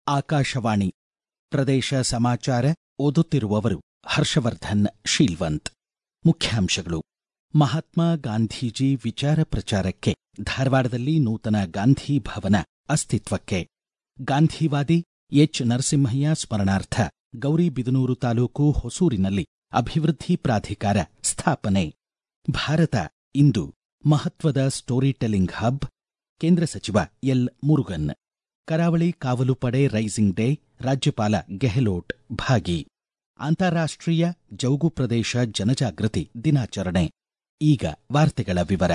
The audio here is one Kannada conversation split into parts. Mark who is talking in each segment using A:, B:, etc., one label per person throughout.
A: ಆಕಾಶವಾಣಿ ಪ್ರದೇಶ ಸಮಾಚಾರ ಓದುತ್ತಿರುವವರು ಹರ್ಷವರ್ಧನ್ ಶೀಲ್ವಂತ್ ಮುಖ್ಯಾಂಶಗಳು ಮಹಾತ್ಮ ಗಾಂಧೀಜಿ ವಿಚಾರ ಪ್ರಚಾರಕ್ಕೆ ಧಾರವಾಡದಲ್ಲಿ ನೂತನ ಗಾಂಧಿ ಭವನ ಅಸ್ತಿತ್ವಕ್ಕೆ ಗಾಂಧಿವಾದಿ ಎಚ್ ನರಸಿಂಹಯ್ಯ ಸ್ಮರಣಾರ್ಥ ಗೌರಿಬಿದನೂರು ತಾಲೂಕು ಹೊಸೂರಿನಲ್ಲಿ ಅಭಿವೃದ್ಧಿ ಪ್ರಾಧಿಕಾರ ಸ್ಥಾಪನೆ ಭಾರತ ಇಂದು ಮಹತ್ವದ ಸ್ಟೋರಿ ಟೆಲ್ಲಿಂಗ್ ಹಬ್ ಕೇಂದ್ರ ಸಚಿವ ಎಲ್ ಮುರುಗನ್ ಕರಾವಳಿ ಕಾವಲು ಪಡೆ ರೈಸಿಂಗ್ ಡೇ ರಾಜ್ಯಪಾಲ ಗೆಹ್ಲೋಟ್ ಭಾಗಿ ಅಂತಾರಾಷ್ಟ್ರೀಯ ಜೌಗು ಪ್ರದೇಶ ಜನಜಾಗೃತಿ ದಿನಾಚರಣೆ ಈಗ ವಾರ್ತೆಗಳ ವಿವರ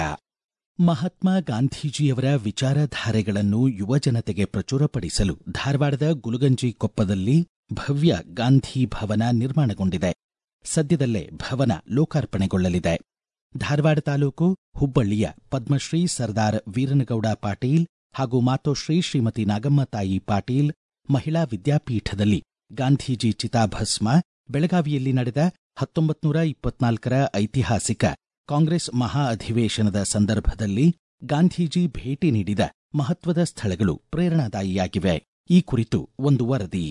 A: ಮಹಾತ್ಮ ಗಾಂಧೀಜಿಯವರ ವಿಚಾರಧಾರೆಗಳನ್ನು ಯುವಜನತೆಗೆ ಪ್ರಚುರಪಡಿಸಲು ಧಾರವಾಡದ ಗುಲಗಂಜಿ ಕೊಪ್ಪದಲ್ಲಿ ಭವ್ಯ ಗಾಂಧಿ ಭವನ ನಿರ್ಮಾಣಗೊಂಡಿದೆ ಸದ್ಯದಲ್ಲೇ ಭವನ ಲೋಕಾರ್ಪಣೆಗೊಳ್ಳಲಿದೆ ಧಾರವಾಡ ತಾಲೂಕು ಹುಬ್ಬಳ್ಳಿಯ ಪದ್ಮಶ್ರೀ ಸರ್ದಾರ್ ವೀರನಗೌಡ ಪಾಟೀಲ್ ಹಾಗೂ ಮಾತೋಶ್ರೀ ಶ್ರೀಮತಿ ನಾಗಮ್ಮ ತಾಯಿ ಪಾಟೀಲ್ ಮಹಿಳಾ ವಿದ್ಯಾಪೀಠದಲ್ಲಿ ಗಾಂಧೀಜಿ ಚಿತಾಭಸ್ಮ ಬೆಳಗಾವಿಯಲ್ಲಿ ನಡೆದ ಹತ್ತೊಂಬತ್ತು ನೂರ ಇಪ್ಪತ್ನಾಲ್ಕರ ಐತಿಹಾಸಿಕ ಕಾಂಗ್ರೆಸ್ ಮಹಾ ಅಧಿವೇಶನದ ಸಂದರ್ಭದಲ್ಲಿ ಗಾಂಧೀಜಿ ಭೇಟಿ ನೀಡಿದ ಮಹತ್ವದ ಸ್ಥಳಗಳು ಪ್ರೇರಣಾದಾಯಿಯಾಗಿವೆ ಈ ಕುರಿತು ಒಂದು ವರದಿ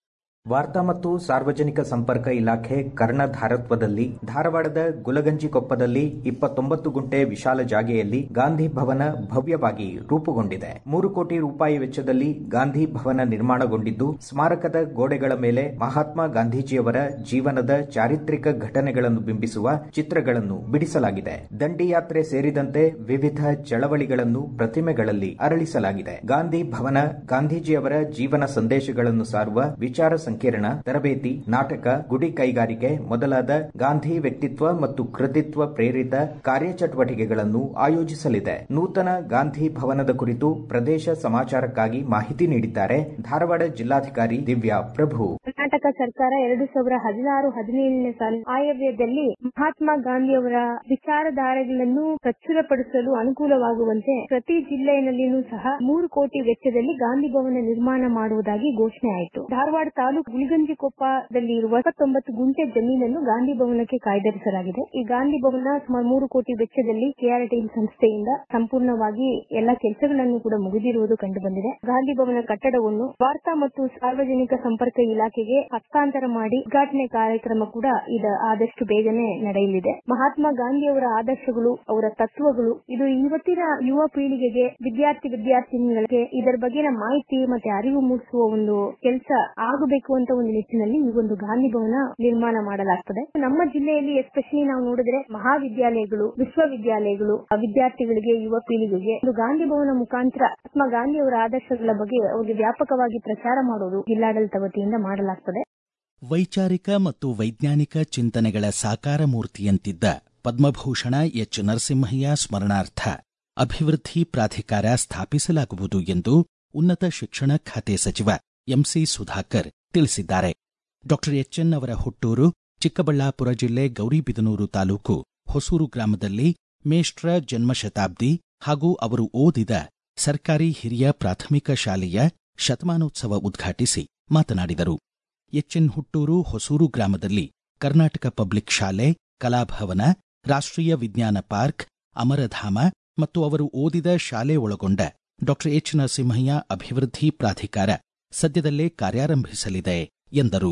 B: ವಾರ್ತಾ ಮತ್ತು ಸಾರ್ವಜನಿಕ ಸಂಪರ್ಕ ಇಲಾಖೆ ಕರ್ಣಧಾರತ್ವದಲ್ಲಿ ಧಾರವಾಡದ ಗುಲಗಂಜಿಕೊಪ್ಪದಲ್ಲಿ ಇಪ್ಪತ್ತೊಂಬತ್ತು ಗುಂಟೆ ವಿಶಾಲ ಜಾಗೆಯಲ್ಲಿ ಗಾಂಧಿ ಭವನ ಭವ್ಯವಾಗಿ ರೂಪುಗೊಂಡಿದೆ ಮೂರು ಕೋಟಿ ರೂಪಾಯಿ ವೆಚ್ಚದಲ್ಲಿ ಗಾಂಧಿ ಭವನ ನಿರ್ಮಾಣಗೊಂಡಿದ್ದು ಸ್ಮಾರಕದ ಗೋಡೆಗಳ ಮೇಲೆ ಮಹಾತ್ಮ ಗಾಂಧೀಜಿಯವರ ಜೀವನದ ಚಾರಿತ್ರಿಕ ಘಟನೆಗಳನ್ನು ಬಿಂಬಿಸುವ ಚಿತ್ರಗಳನ್ನು ಬಿಡಿಸಲಾಗಿದೆ ದಂಡಿಯಾತ್ರೆ ಸೇರಿದಂತೆ ವಿವಿಧ ಚಳವಳಿಗಳನ್ನು ಪ್ರತಿಮೆಗಳಲ್ಲಿ ಅರಳಿಸಲಾಗಿದೆ ಗಾಂಧಿ ಭವನ ಗಾಂಧೀಜಿಯವರ ಜೀವನ ಸಂದೇಶಗಳನ್ನು ಸಾರುವ ವಿಚಾರ ಸಂಕಿರಣ ತರಬೇತಿ ನಾಟಕ ಗುಡಿ ಕೈಗಾರಿಕೆ ಮೊದಲಾದ ಗಾಂಧಿ ವ್ಯಕ್ತಿತ್ವ ಮತ್ತು ಕೃತಿತ್ವ ಪ್ರೇರಿತ ಕಾರ್ಯಚಟುವಟಿಕೆಗಳನ್ನು ಆಯೋಜಿಸಲಿದೆ ನೂತನ ಗಾಂಧಿ ಭವನದ ಕುರಿತು ಪ್ರದೇಶ ಸಮಾಚಾರಕ್ಕಾಗಿ ಮಾಹಿತಿ ನೀಡಿದ್ದಾರೆ ಧಾರವಾಡ ಜಿಲ್ಲಾಧಿಕಾರಿ ದಿವ್ಯಾ ಪ್ರಭು
C: ಕರ್ನಾಟಕ ಸರ್ಕಾರ ಎರಡು ಸಾವಿರ ಹದಿನಾರು ಹದಿನೇಳನೇ ಸಾಲಿನ ಆಯವ್ಯಯದಲ್ಲಿ ಮಹಾತ್ಮ ಗಾಂಧಿಯವರ ವಿಚಾರಧಾರೆಗಳನ್ನು ಪ್ರಚುರಪಡಿಸಲು ಅನುಕೂಲವಾಗುವಂತೆ ಪ್ರತಿ ಜಿಲ್ಲೆಯಲ್ಲಿಯೂ ಸಹ ಮೂರು ಕೋಟಿ ವೆಚ್ಚದಲ್ಲಿ ಗಾಂಧಿ ಭವನ ನಿರ್ಮಾಣ ಮಾಡುವುದಾಗಿ ಘೋಷಣೆ ಆಯಿತು ಧಾರವಾಡ ತಾಲೂಕು ಗುಲ್ಗಂಜಿಕೊಪ್ಪದಲ್ಲಿ ಇರುವ ಇಪ್ಪತ್ತೊಂಬತ್ತು ಗುಂಟೆ ಜಮೀನನ್ನು ಗಾಂಧಿ ಭವನಕ್ಕೆ ಕಾಯ್ದಿರಿಸಲಾಗಿದೆ ಈ ಗಾಂಧಿ ಭವನ ಸುಮಾರು ಮೂರು ಕೋಟಿ ವೆಚ್ಚದಲ್ಲಿ ಕೆಆರ್ಟಿ ಸಂಸ್ಥೆಯಿಂದ ಸಂಪೂರ್ಣವಾಗಿ ಎಲ್ಲ ಕೆಲಸಗಳನ್ನು ಕೂಡ ಮುಗಿದಿರುವುದು ಕಂಡುಬಂದಿದೆ ಗಾಂಧಿ ಭವನ ಕಟ್ಟಡವನ್ನು ವಾರ್ತಾ ಮತ್ತು ಸಾರ್ವಜನಿಕ ಸಂಪರ್ಕ ಇಲಾಖೆಗೆ ಹಸ್ತಾಂತರ ಮಾಡಿ ಉದ್ಘಾಟನೆ ಕಾರ್ಯಕ್ರಮ ಕೂಡ ಇದ ಆದಷ್ಟು ಬೇಗನೆ ನಡೆಯಲಿದೆ ಮಹಾತ್ಮ ಗಾಂಧಿಯವರ ಆದರ್ಶಗಳು ಅವರ ತತ್ವಗಳು ಇದು ಇವತ್ತಿನ ಯುವ ಪೀಳಿಗೆಗೆ ವಿದ್ಯಾರ್ಥಿ ವಿದ್ಯಾರ್ಥಿನಿಗಳಿಗೆ ಇದರ ಬಗೆನ ಮಾಹಿತಿ ಮತ್ತೆ ಅರಿವು ಮೂಡಿಸುವ ಒಂದು ಕೆಲಸ ಆಗಬೇಕು ಅಂತ ಒಂದು ನಿಟ್ಟಿನಲ್ಲಿ ಈ ಒಂದು ಗಾಂಧಿ ಭವನ ನಿರ್ಮಾಣ ಮಾಡಲಾಗ್ತದೆ ನಮ್ಮ ಜಿಲ್ಲೆಯಲ್ಲಿ ಎಸ್ಪೆಷಲಿ ನಾವು ನೋಡಿದ್ರೆ ಮಹಾವಿದ್ಯಾಲಯಗಳು ವಿಶ್ವವಿದ್ಯಾಲಯಗಳು ವಿದ್ಯಾರ್ಥಿಗಳಿಗೆ ಯುವ ಪೀಳಿಗೆಗೆ ಒಂದು ಗಾಂಧಿ ಭವನ ಮುಖಾಂತರ ಮಹಾತ್ಮ ಗಾಂಧಿ ಅವರ ಆದರ್ಶಗಳ ಬಗ್ಗೆ ಅವರಿಗೆ ವ್ಯಾಪಕವಾಗಿ ಪ್ರಚಾರ ಮಾಡೋದು ಜಿಲ್ಲಾಡಳಿತ ವತಿಯಿಂದ ಮಾಡಲಾಗ್ತದೆ
A: ವೈಚಾರಿಕ ಮತ್ತು ವೈಜ್ಞಾನಿಕ ಚಿಂತನೆಗಳ ಸಾಕಾರ ಮೂರ್ತಿಯಂತಿದ್ದ ಪದ್ಮಭೂಷಣ ಎಚ್ ನರಸಿಂಹಯ್ಯ ಸ್ಮರಣಾರ್ಥ ಅಭಿವೃದ್ಧಿ ಪ್ರಾಧಿಕಾರ ಸ್ಥಾಪಿಸಲಾಗುವುದು ಎಂದು ಉನ್ನತ ಶಿಕ್ಷಣ ಖಾತೆ ಸಚಿವ ಎಂಸಿ ಸುಧಾಕರ್ ತಿಳಿಸಿದ್ದಾರೆ ಡಾಕ್ಟರ್ ಎಚ್ಎನ್ ಅವರ ಹುಟ್ಟೂರು ಚಿಕ್ಕಬಳ್ಳಾಪುರ ಜಿಲ್ಲೆ ಗೌರಿಬಿದನೂರು ತಾಲೂಕು ಹೊಸೂರು ಗ್ರಾಮದಲ್ಲಿ ಮೇಷ್ಟ್ರ ಜನ್ಮಶತಾಬ್ದಿ ಹಾಗೂ ಅವರು ಓದಿದ ಸರ್ಕಾರಿ ಹಿರಿಯ ಪ್ರಾಥಮಿಕ ಶಾಲೆಯ ಶತಮಾನೋತ್ಸವ ಉದ್ಘಾಟಿಸಿ ಮಾತನಾಡಿದರು ಎಚ್ಎನ್ ಹುಟ್ಟೂರು ಹೊಸೂರು ಗ್ರಾಮದಲ್ಲಿ ಕರ್ನಾಟಕ ಪಬ್ಲಿಕ್ ಶಾಲೆ ಕಲಾಭವನ ರಾಷ್ಟ್ರೀಯ ವಿಜ್ಞಾನ ಪಾರ್ಕ್ ಅಮರಧಾಮ ಮತ್ತು ಅವರು ಓದಿದ ಶಾಲೆ ಒಳಗೊಂಡ ಡಾಕ್ಟರ್ ಎಚ್ ನರಸಿಂಹಯ್ಯ ಅಭಿವೃದ್ಧಿ ಪ್ರಾಧಿಕಾರ ಸದ್ಯದಲ್ಲೇ ಕಾರ್ಯಾರಂಭಿಸಲಿದೆ ಎಂದರು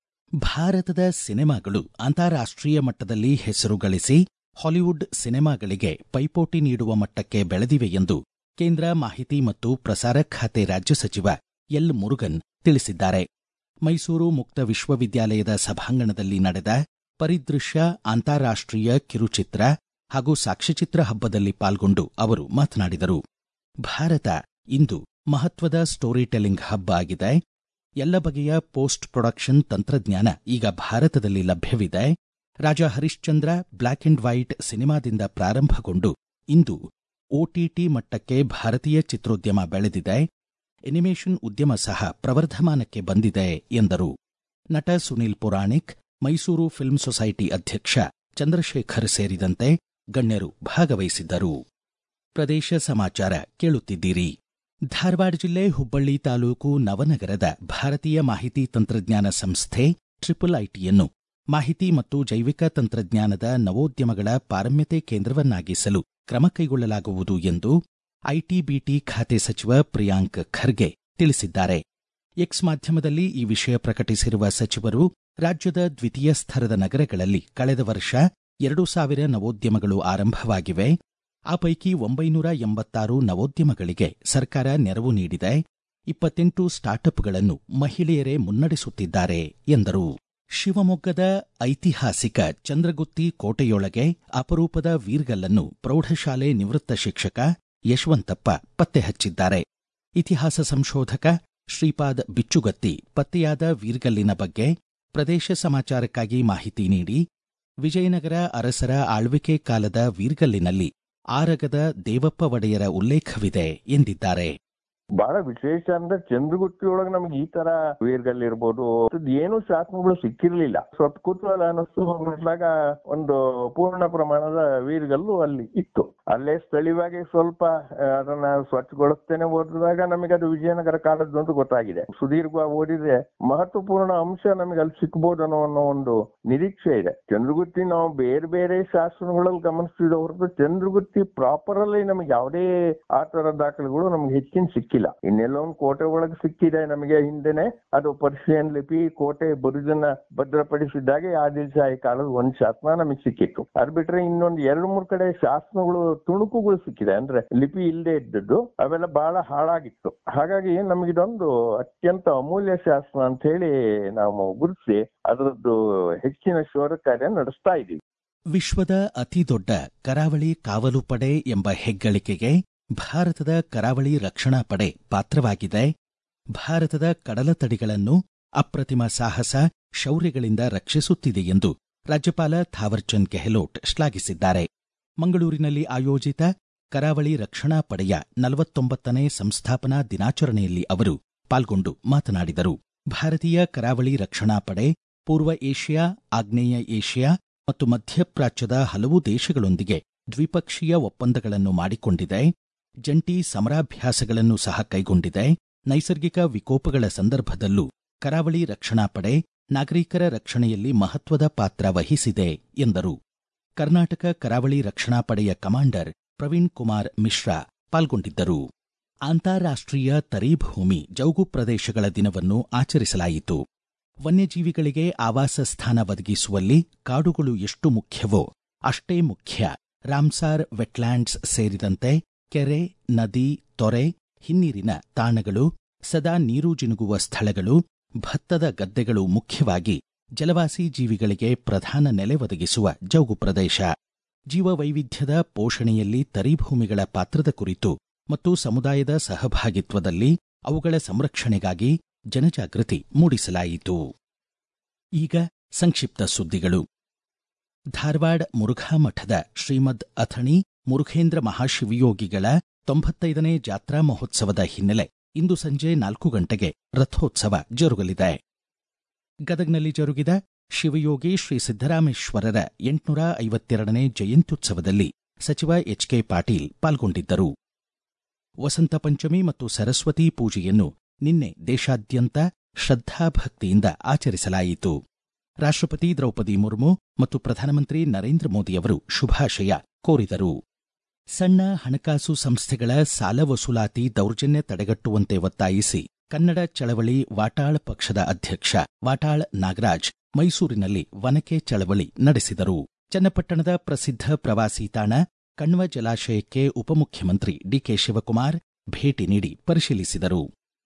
A: ಭಾರತದ ಸಿನೆಮಾಗಳು ಅಂತಾರಾಷ್ಟ್ರೀಯ ಮಟ್ಟದಲ್ಲಿ ಹೆಸರು ಗಳಿಸಿ ಹಾಲಿವುಡ್ ಸಿನೆಮಾಗಳಿಗೆ ಪೈಪೋಟಿ ನೀಡುವ ಮಟ್ಟಕ್ಕೆ ಬೆಳೆದಿವೆ ಎಂದು ಕೇಂದ್ರ ಮಾಹಿತಿ ಮತ್ತು ಪ್ರಸಾರ ಖಾತೆ ರಾಜ್ಯ ಸಚಿವ ಎಲ್ ಮುರುಗನ್ ತಿಳಿಸಿದ್ದಾರೆ ಮೈಸೂರು ಮುಕ್ತ ವಿಶ್ವವಿದ್ಯಾಲಯದ ಸಭಾಂಗಣದಲ್ಲಿ ನಡೆದ ಪರಿದೃಶ್ಯ ಅಂತಾರಾಷ್ಟ್ರೀಯ ಕಿರುಚಿತ್ರ ಹಾಗೂ ಸಾಕ್ಷ್ಯಚಿತ್ರ ಹಬ್ಬದಲ್ಲಿ ಪಾಲ್ಗೊಂಡು ಅವರು ಮಾತನಾಡಿದರು ಭಾರತ ಇಂದು ಮಹತ್ವದ ಸ್ಟೋರಿ ಟೆಲ್ಲಿಂಗ್ ಹಬ್ ಆಗಿದೆ ಎಲ್ಲ ಬಗೆಯ ಪೋಸ್ಟ್ ಪ್ರೊಡಕ್ಷನ್ ತಂತ್ರಜ್ಞಾನ ಈಗ ಭಾರತದಲ್ಲಿ ಲಭ್ಯವಿದೆ Raja Harishchandra black and white ಸಿನಿಮಾದಿಂದ ಪ್ರಾರಂಭಗೊಂಡು ಇಂದು ಒಟಿಟಿ ಮಟ್ಟಕ್ಕೆ ಭಾರತೀಯ ಚಿತ್ರೋದ್ಯಮ ಬೆಳೆದಿದೆ ಎನಿಮೇಷನ್ ಉದ್ಯಮ ಸಹ ಪ್ರವರ್ಧಮಾನಕ್ಕೆ ಬಂದಿದೆ ಎಂದರು ನಟ ಸುನೀಲ್ ಪುರಾಣಿಕ್ ಮೈಸೂರು ಫಿಲ್ಮ್ ಸೊಸೈಟಿ ಅಧ್ಯಕ್ಷ ಚಂದ್ರಶೇಖರ್ ಸೇರಿದಂತೆ ಗಣ್ಯರು ಭಾಗವಹಿಸಿದ್ದರು ಪ್ರದೇಶ ಸಮಾಚಾರ ಕೇಳುತ್ತಿದ್ದೀರಿ ಧಾರವಾಡ ಜಿಲ್ಲೆ ಹುಬ್ಬಳ್ಳಿ ತಾಲೂಕು ನವನಗರದ ಭಾರತೀಯ ಮಾಹಿತಿ ತಂತ್ರಜ್ಞಾನ ಸಂಸ್ಥೆ ಟ್ರಿಪಲ್ ಐಟಿಯನ್ನು ಮಾಹಿತಿ ಮತ್ತು ಜೈವಿಕ ತಂತ್ರಜ್ಞಾನದ ನವೋದ್ಯಮಗಳ ಪಾರಮ್ಯತೆ ಕೇಂದ್ರವನ್ನಾಗಿಸಲು ಕ್ರಮ ಕೈಗೊಳ್ಳಲಾಗುವುದು ಎಂದು ಐಟಿಬಿಟಿ ಖಾತೆ ಸಚಿವ ಪ್ರಿಯಾಂಕ್ ಖರ್ಗೆ ತಿಳಿಸಿದ್ದಾರೆ ಎಕ್ಸ್ ಮಾಧ್ಯಮದಲ್ಲಿ ಈ ವಿಷಯ ಪ್ರಕಟಿಸಿರುವ ಸಚಿವರು ರಾಜ್ಯದ ದ್ವಿತೀಯ ಸ್ತರದ ನಗರಗಳಲ್ಲಿ ಕಳೆದ ವರ್ಷ ಎರಡು ಸಾವಿರ ನವೋದ್ಯಮಗಳು ಆರಂಭವಾಗಿವೆ ಆ ಪೈಕಿ ಒಂಬೈನೂರ ಎಂಬತ್ತಾರು ನವೋದ್ಯಮಗಳಿಗೆ ಸರ್ಕಾರ ನೆರವು ನೀಡಿದೆ ಇಪ್ಪತ್ತೆಂಟು ಸ್ಟಾರ್ಟ್ಅಪ್ಗಳನ್ನು ಮಹಿಳೆಯರೇ ಮುನ್ನಡೆಸುತ್ತಿದ್ದಾರೆ ಎಂದರು ಶಿವಮೊಗ್ಗದ ಐತಿಹಾಸಿಕ ಚಂದ್ರಗುತ್ತಿ ಕೋಟೆಯೊಳಗೆ ಅಪರೂಪದ ವೀರ್ಗಲ್ಲನ್ನು ಪ್ರೌಢಶಾಲೆ ನಿವೃತ್ತ ಶಿಕ್ಷಕ ಯಶವಂತಪ್ಪ ಪತ್ತೆ ಹಚ್ಚಿದ್ದಾರೆ ಇತಿಹಾಸ ಸಂಶೋಧಕ ಶ್ರೀಪಾದ್ ಬಿಚ್ಚುಗತ್ತಿ ಪತ್ತೆಯಾದ ವೀರ್ಗಲ್ಲಿನ ಬಗ್ಗೆ ಪ್ರದೇಶ ಸಮಾಚಾರಕ್ಕಾಗಿ ಮಾಹಿತಿ ನೀಡಿ ವಿಜಯನಗರ ಅರಸರ ಆಳ್ವಿಕೆ ಕಾಲದ ವೀರ್ಗಲ್ಲಿನಲ್ಲಿ ಆರಗದ ದೇವಪ್ಪ ಒಡೆಯರ ಉಲ್ಲೇಖವಿದೆ ಎಂದಿದ್ದಾರೆ
D: ಬಹಳ ವಿಶೇಷ ಅಂದ್ರೆ ಚಂದ್ರಗುತ್ತಿ ಒಳಗೆ ನಮ್ಗೆ ಈ ತರ ವೀರ್ಗಲ್ ಇರ್ಬೋದು ಏನು ಶಾಸನಗಳು ಸಿಕ್ಕಿರ್ಲಿಲ್ಲ ಸ್ವಲ್ಪ ಕುತೂಹಲ ಅನ್ನಿಸ್ತು ನೋಡಿದಾಗ ಒಂದು ಪೂರ್ಣ ಪ್ರಮಾಣದ ವೀರ್ಗಲ್ಲು ಅಲ್ಲಿ ಇತ್ತು ಅಲ್ಲೇ ಸ್ಥಳೀಯವಾಗಿ ಸ್ವಲ್ಪ ಆ, ಅದನ್ನ ಸ್ವಚ್ಛಗೊಳಿಸ್ತೇನೆ ಓದಿದಾಗ ನಮಗೆ ಅದು ವಿಜಯನಗರ ಕಾಲದ್ದು ಅಂತ ಗೊತ್ತಾಗಿದೆ ಸುದೀರ್ಘವಾಗಿ ಓದಿದ್ರೆ ಮಹತ್ವಪೂರ್ಣ ಅಂಶ ನಮಗೆ ಅಲ್ಲಿ ಸಿಕ್ಬೋದು ಅನ್ನೋ ಅನ್ನೋ ಒಂದು ನಿರೀಕ್ಷೆ ಇದೆ ಚಂದ್ರಗುತ್ತಿ ನಾವು ಬೇರೆ ಬೇರೆ ಶಾಸನಗಳಲ್ಲಿ ಗಮನಿಸ್ತಿದ್ದ ಹೊರತು ಚಂದ್ರಗುತ್ತಿ ಪ್ರಾಪರ್ ಅಲ್ಲಿ ನಮಗೆ ಯಾವುದೇ ಆ ತರ ದಾಖಲೆಗಳು ನಮ್ಗೆ ಹೆಚ್ಚಿನ ಸಿಕ್ಕಿಲ್ಲ ಇನ್ನೆಲ್ಲೋ ಒಂದು ಕೋಟೆ ಒಳಗೆ ಸಿಕ್ಕಿದೆ ನಮಗೆ ಹಿಂದೆನೆ ಅದು ಪರ್ಷಿಯನ್ ಲಿಪಿ ಕೋಟೆ ಬುರುಜನ್ನ ಭದ್ರಪಡಿಸಿದ್ದಾಗೆ ಆದಿಲ್ಶಾಹಿ ಕಾಲದ ಒಂದ್ ಶಾಸನ ನಮಗೆ ಸಿಕ್ಕಿತ್ತು ಅದ್ ಬಿಟ್ರೆ ಇನ್ನೊಂದು ಎರಡು ಮೂರ್ ಕಡೆ ಶಾಸನಗಳು ತುಣುಕುಗಳು ಸಿಕ್ಕಿದೆ ಅಂದ್ರೆ ಲಿಪಿ ಇಲ್ಲದೆ ಇದ್ದದ್ದು ಅವೆಲ್ಲ ಬಹಳ ಹಾಳಾಗಿತ್ತು ಹಾಗಾಗಿ ನಮಗಿದೊಂದು ಅತ್ಯಂತ ಅಮೂಲ್ಯ ಶಾಸನ ಅಂತ ಹೇಳಿ ನಾವು ಗುರುತಿಸಿ ಅದರದ್ದು ಹೆಚ್ಚಿನ ಶೋಧ ಕಾರ್ಯ ನಡೆಸ್ತಾ ಇದ್ದೀವಿ
A: ವಿಶ್ವದ ಅತಿದೊಡ್ಡ ಕರಾವಳಿ ಕಾವಲು ಪಡೆ ಎಂಬ ಹೆಗ್ಗಳಿಕೆಗೆ ಭಾರತದ ಕರಾವಳಿ ರಕ್ಷಣಾ ಪಡೆ ಪಾತ್ರವಾಗಿದೆ ಭಾರತದ ಕಡಲತಡಿಗಳನ್ನು ಅಪ್ರತಿಮ ಸಾಹಸ ಶೌರ್ಯಗಳಿಂದ ರಕ್ಷಿಸುತ್ತಿದೆ ಎಂದು ರಾಜ್ಯಪಾಲ ಥಾವರ್ಚಂದ್ ಗೆಹ್ಲೋಟ್ ಶ್ಲಾಘಿಸಿದ್ದಾರೆ ಮಂಗಳೂರಿನಲ್ಲಿ ಆಯೋಜಿತ ಕರಾವಳಿ ರಕ್ಷಣಾ ಪಡೆಯ ನಲವತ್ತೊಂಬತ್ತನೇ ಸಂಸ್ಥಾಪನಾ ದಿನಾಚರಣೆಯಲ್ಲಿ ಅವರು ಪಾಲ್ಗೊಂಡು ಮಾತನಾಡಿದರು ಭಾರತೀಯ ಕರಾವಳಿ ರಕ್ಷಣಾ ಪಡೆ ಪೂರ್ವ ಏಷ್ಯಾ ಆಗ್ನೇಯ ಏಷ್ಯಾ ಮತ್ತು ಮಧ್ಯಪ್ರಾಚ್ಯದ ಹಲವು ದೇಶಗಳೊಂದಿಗೆ ದ್ವಿಪಕ್ಷೀಯ ಒಪ್ಪಂದಗಳನ್ನು ಮಾಡಿಕೊಂಡಿದೆ ಜಂಟಿ ಸಮರಾಭ್ಯಾಸಗಳನ್ನು ಸಹ ಕೈಗೊಂಡಿದೆ ನೈಸರ್ಗಿಕ ವಿಕೋಪಗಳ ಸಂದರ್ಭದಲ್ಲೂ ಕರಾವಳಿ ರಕ್ಷಣಾ ಪಡೆ ನಾಗರಿಕರ ರಕ್ಷಣೆಯಲ್ಲಿ ಮಹತ್ವದ ಪಾತ್ರ ವಹಿಸಿದೆ ಎಂದರು ಕರ್ನಾಟಕ ಕರಾವಳಿ ರಕ್ಷಣಾ ಪಡೆಯ ಕಮಾಂಡರ್ ಪ್ರವೀಣ್ ಕುಮಾರ್ ಮಿಶ್ರಾ ಪಾಲ್ಗೊಂಡಿದ್ದರು ಅಂತಾರಾಷ್ಟ್ರೀಯ ತರೀಭೂಮಿ ಜೌಗು ಪ್ರದೇಶಗಳ ದಿನವನ್ನು ಆಚರಿಸಲಾಯಿತು ವನ್ಯಜೀವಿಗಳಿಗೆ ಆವಾಸ ಸ್ಥಾನ ಒದಗಿಸುವಲ್ಲಿ ಕಾಡುಗಳು ಎಷ್ಟು ಮುಖ್ಯವೋ ಅಷ್ಟೇ ಮುಖ್ಯ ರಾಮ್ಸಾರ್ ವೆಟ್ಲ್ಯಾಂಡ್ಸ್ ಸೇರಿದಂತೆ ಕೆರೆ ನದಿ ತೊರೆ ಹಿನ್ನೀರಿನ ತಾಣಗಳು ಸದಾ ನೀರು ಜಿನುಗುವ ಸ್ಥಳಗಳು ಭತ್ತದ ಗದ್ದೆಗಳು ಮುಖ್ಯವಾಗಿ ಜಲವಾಸಿ ಜೀವಿಗಳಿಗೆ ಪ್ರಧಾನ ನೆಲೆ ಒದಗಿಸುವ ಜೌಗು ಪ್ರದೇಶ ಜೀವವೈವಿಧ್ಯದ ಪೋಷಣೆಯಲ್ಲಿ ತರೀಭೂಮಿಗಳ ಪಾತ್ರದ ಕುರಿತು ಮತ್ತು ಸಮುದಾಯದ ಸಹಭಾಗಿತ್ವದಲ್ಲಿ ಅವುಗಳ ಸಂರಕ್ಷಣೆಗಾಗಿ ಜನಜಾಗೃತಿ ಮೂಡಿಸಲಾಯಿತು ಈಗ ಸಂಕ್ಷಿಪ್ತ ಸುದ್ದಿಗಳು ಧಾರವಾಡ ಮುರುಘಾ ಮಠದ ಶ್ರೀಮದ್ ಅಥಣಿ ಮುರುಘೇಂದ್ರ ಮಹಾಶಿವಯೋಗಿಗಳ ತೊಂಬತ್ತೈದನೇ ಜಾತ್ರಾ ಮಹೋತ್ಸವದ ಹಿನ್ನೆಲೆ ಇಂದು ಸಂಜೆ ನಾಲ್ಕು ಗಂಟೆಗೆ ರಥೋತ್ಸವ ಜರುಗಲಿದೆ ಗದಗ್ನಲ್ಲಿ ಜರುಗಿದ ಶಿವಯೋಗಿ ಶ್ರೀ ಸಿದ್ದರಾಮೇಶ್ವರರ ಎಂಟುನೂರ ಐವತ್ತೆರಡನೇ ಜಯಂತ್ಯುತ್ಸವದಲ್ಲಿ ಸಚಿವ ಎಚ್ಕೆ ಪಾಟೀಲ್ ಪಾಲ್ಗೊಂಡಿದ್ದರು ವಸಂತ ಪಂಚಮಿ ಮತ್ತು ಸರಸ್ವತಿ ಪೂಜೆಯನ್ನು ನಿನ್ನೆ ದೇಶಾದ್ಯಂತ ಶ್ರದ್ಧಾಭಕ್ತಿಯಿಂದ ಆಚರಿಸಲಾಯಿತು ರಾಷ್ಟ್ರಪತಿ ದ್ರೌಪದಿ ಮುರ್ಮು ಮತ್ತು ಪ್ರಧಾನಮಂತ್ರಿ ನರೇಂದ್ರ ಮೋದಿಯವರು ಶುಭಾಶಯ ಕೋರಿದರು ಸಣ್ಣ ಹಣಕಾಸು ಸಂಸ್ಥೆಗಳ ಸಾಲ ವಸೂಲಾತಿ ದೌರ್ಜನ್ಯ ತಡೆಗಟ್ಟುವಂತೆ ಒತ್ತಾಯಿಸಿ ಕನ್ನಡ ಚಳವಳಿ ವಾಟಾಳ್ ಪಕ್ಷದ ಅಧ್ಯಕ್ಷ ವಾಟಾಳ್ ನಾಗರಾಜ್ ಮೈಸೂರಿನಲ್ಲಿ ವನಕೆ ಚಳವಳಿ ನಡೆಸಿದರು ಚನ್ನಪಟ್ಟಣದ ಪ್ರಸಿದ್ಧ ಪ್ರವಾಸಿ ತಾಣ ಕಣ್ವ ಜಲಾಶಯಕ್ಕೆ ಉಪಮುಖ್ಯಮಂತ್ರಿ ಡಿಕೆ ಶಿವಕುಮಾರ್ ಭೇಟಿ ನೀಡಿ ಪರಿಶೀಲಿಸಿದರು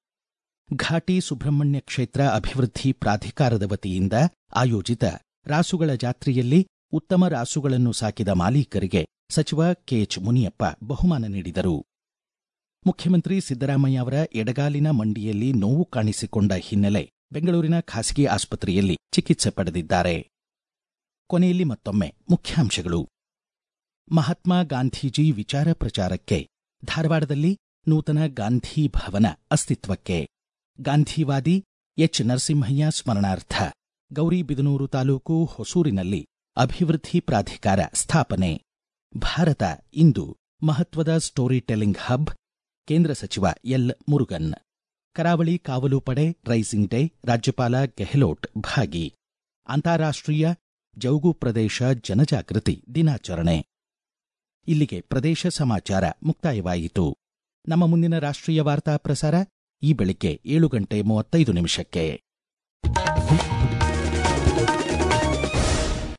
A: ಘಾಟಿ ಸುಬ್ರಹ್ಮಣ್ಯ ಕ್ಷೇತ್ರ ಅಭಿವೃದ್ಧಿ ಪ್ರಾಧಿಕಾರದ ವತಿಯಿಂದ ಆಯೋಜಿತ ರಾಸುಗಳ ಜಾತ್ರೆಯಲ್ಲಿ ಉತ್ತಮ ರಾಸುಗಳನ್ನು ಸಾಕಿದ ಮಾಲೀಕರಿಗೆ ಸಚಿವ ಕೆಎಚ್ ಮುನಿಯಪ್ಪ ಬಹುಮಾನ ನೀಡಿದರು ಮುಖ್ಯಮಂತ್ರಿ ಸಿದ್ದರಾಮಯ್ಯ ಅವರ ಎಡಗಾಲಿನ ಮಂಡಿಯಲ್ಲಿ ನೋವು ಕಾಣಿಸಿಕೊಂಡ ಹಿನ್ನೆಲೆ ಬೆಂಗಳೂರಿನ ಖಾಸಗಿ ಆಸ್ಪತ್ರೆಯಲ್ಲಿ ಚಿಕಿತ್ಸೆ ಪಡೆದಿದ್ದಾರೆ ಕೊನೆಯಲ್ಲಿ ಮತ್ತೊಮ್ಮೆ ಮುಖ್ಯಾಂಶಗಳು ಮಹಾತ್ಮ ಗಾಂಧೀಜಿ ವಿಚಾರ ಪ್ರಚಾರಕ್ಕೆ ಧಾರವಾಡದಲ್ಲಿ ನೂತನ ಗಾಂಧಿ ಭವನ ಅಸ್ತಿತ್ವಕ್ಕೆ ಗಾಂಧಿವಾದಿ ಎಚ್ ನರಸಿಂಹಯ್ಯ ಸ್ಮರಣಾರ್ಥ ಗೌರಿಬಿದನೂರು ತಾಲೂಕು ಹೊಸೂರಿನಲ್ಲಿ ಅಭಿವೃದ್ಧಿ ಪ್ರಾಧಿಕಾರ ಸ್ಥಾಪನೆ ಭಾರತ ಇಂದು ಮಹತ್ವದ ಸ್ಟೋರಿ ಟೆಲ್ಲಿಂಗ್ ಹಬ್ ಕೇಂದ್ರ ಸಚಿವ ಎಲ್ ಮುರುಗನ್ ಕರಾವಳಿ ಕಾವಲು ಪಡೆ ರೈಸಿಂಗ್ ಡೇ ರಾಜ್ಯಪಾಲ ಗೆಹ್ಲೋಟ್ ಭಾಗಿ ಅಂತಾರಾಷ್ಟ್ರೀಯ ಜೌಗು ಪ್ರದೇಶ ಜನಜಾಗೃತಿ ದಿನಾಚರಣೆ ಇಲ್ಲಿಗೆ ಪ್ರದೇಶ ಸಮಾಚಾರ ಮುಕ್ತಾಯವಾಯಿತು ನಮ್ಮ ಮುಂದಿನ ರಾಷ್ಟ್ರೀಯ ವಾರ್ತಾ ಪ್ರಸಾರ ಈ ಬೆಳಿಗ್ಗೆ ಏಳು ಗಂಟೆ ಮೂವತ್ತೈದು ನಿಮಿಷಕ್ಕೆ